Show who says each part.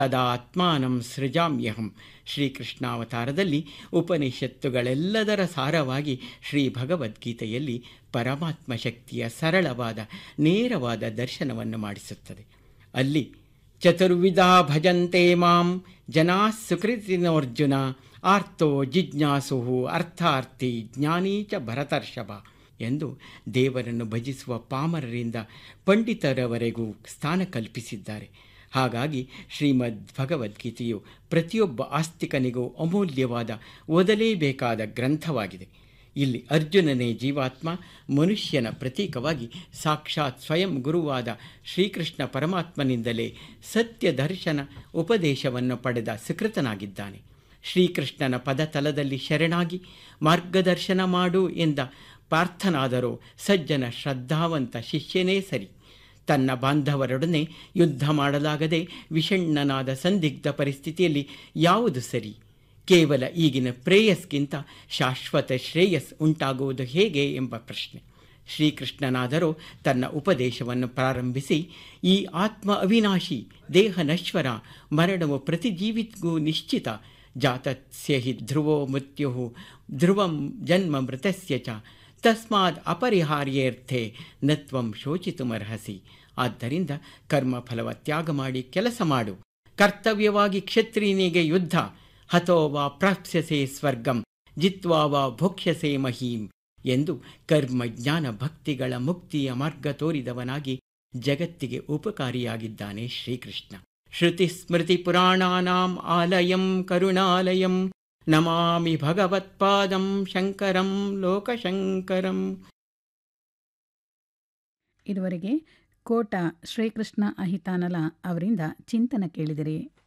Speaker 1: ತದಾತ್ಮಾನಂ ಸೃಜಾಮ್ಯಹಂ ಶ್ರೀಕೃಷ್ಣಾವತಾರದಲ್ಲಿ ಉಪನಿಷತ್ತುಗಳೆಲ್ಲದರ ಸಾರವಾಗಿ ಶ್ರೀ ಭಗವದ್ಗೀತೆಯಲ್ಲಿ ಪರಮಾತ್ಮ ಶಕ್ತಿಯ ಸರಳವಾದ ನೇರವಾದ ದರ್ಶನವನ್ನು ಮಾಡಿಸುತ್ತದೆ ಅಲ್ಲಿ ಚತುರ್ವಿಧ ಭಜಂತೆ ಮಾಂ ಜನಾ ಸುಕೃತಿನೋರ್ಜುನ ಆರ್ತೋ ಜಿಜ್ಞಾಸು ಅರ್ಥಾರ್ಥಿ ಜ್ಞಾನೀ ಚ ಭರತರ್ಷಭ ಎಂದು ದೇವರನ್ನು ಭಜಿಸುವ ಪಾಮರರಿಂದ ಪಂಡಿತರವರೆಗೂ ಸ್ಥಾನ ಕಲ್ಪಿಸಿದ್ದಾರೆ ಹಾಗಾಗಿ ಶ್ರೀಮದ್ ಭಗವದ್ಗೀತೆಯು ಪ್ರತಿಯೊಬ್ಬ ಆಸ್ತಿಕನಿಗೂ ಅಮೂಲ್ಯವಾದ ಓದಲೇಬೇಕಾದ ಗ್ರಂಥವಾಗಿದೆ ಇಲ್ಲಿ ಅರ್ಜುನನೇ ಜೀವಾತ್ಮ ಮನುಷ್ಯನ ಪ್ರತೀಕವಾಗಿ ಸಾಕ್ಷಾತ್ ಸ್ವಯಂ ಗುರುವಾದ ಶ್ರೀಕೃಷ್ಣ ಪರಮಾತ್ಮನಿಂದಲೇ ಸತ್ಯ ದರ್ಶನ ಉಪದೇಶವನ್ನು ಪಡೆದ ಸುಕೃತನಾಗಿದ್ದಾನೆ ಶ್ರೀಕೃಷ್ಣನ ಪದತಲದಲ್ಲಿ ಶರಣಾಗಿ ಮಾರ್ಗದರ್ಶನ ಮಾಡು ಎಂದ ಪಾರ್ಥನಾದರೂ ಸಜ್ಜನ ಶ್ರದ್ಧಾವಂತ ಶಿಷ್ಯನೇ ಸರಿ ತನ್ನ ಬಾಂಧವರೊಡನೆ ಯುದ್ಧ ಮಾಡಲಾಗದೆ ವಿಷಣ್ಣನಾದ ಸಂದಿಗ್ಧ ಪರಿಸ್ಥಿತಿಯಲ್ಲಿ ಯಾವುದು ಸರಿ ಕೇವಲ ಈಗಿನ ಪ್ರೇಯಸ್ಗಿಂತ ಶಾಶ್ವತ ಶ್ರೇಯಸ್ ಉಂಟಾಗುವುದು ಹೇಗೆ ಎಂಬ ಪ್ರಶ್ನೆ ಶ್ರೀಕೃಷ್ಣನಾದರೂ ತನ್ನ ಉಪದೇಶವನ್ನು ಪ್ರಾರಂಭಿಸಿ ಈ ಆತ್ಮ ಅವಿನಾಶಿ ದೇಹ ನಶ್ವರ ಮರಣವು ಪ್ರತಿ ಜೀವಿಗೂ ನಿಶ್ಚಿತ ಜಾತಸ್ಯ ಹಿ ಧ್ರುವೋ ಮೃತ್ಯು ಧ್ರುವಂ ಜನ್ಮ ಮೃತಸ್ಯ ಚ ತಸ್ಮಾದ್ ಅಪರಿಹಾರ್ಯರ್ಥೆ ನತ್ವಂ ಶೋಚಿತುಮರ್ಹಸಿ ಆದ್ದರಿಂದ ಕರ್ಮಫಲವ ತ್ಯಾಗ ಮಾಡಿ ಕೆಲಸ ಮಾಡು ಕರ್ತವ್ಯವಾಗಿ ಕ್ಷತ್ರಿಯನಿಗೆ ಯುದ್ಧ ಹತೋ ವಾ ಪ್ರಾಪ್ಸ್ಯಸೆ ಸ್ವರ್ಗಂ ಜಿತ್ವಾ ವಾ ಭೋಕ್ಷ್ಯಸೆ ಮಹೀಂ ಎಂದು ಕರ್ಮ ಜ್ಞಾನ ಭಕ್ತಿಗಳ ಮುಕ್ತಿಯ ಮಾರ್ಗ ತೋರಿದವನಾಗಿ ಜಗತ್ತಿಗೆ ಉಪಕಾರಿಯಾಗಿದ್ದಾನೆ ಶ್ರೀಕೃಷ್ಣ ಶ್ರುತಿ ಸ್ಮೃತಿ ಪುರಾಣಾನಾಂ ಆಲಯಂ ಕರುಣಾಲಯಂ ನಮಾಮಿ ಭಗವತ್ಪಾದಂ ಶಂಕರಂ ಲೋಕಶಂಕರಂ
Speaker 2: ಇದುವರೆಗೆ ಕೋಟ ಶ್ರೀಕೃಷ್ಣ ಅಹಿತಾನಲ ಅವರಿಂದ ಚಿಂತನ ಕೇಳಿದಿರಿ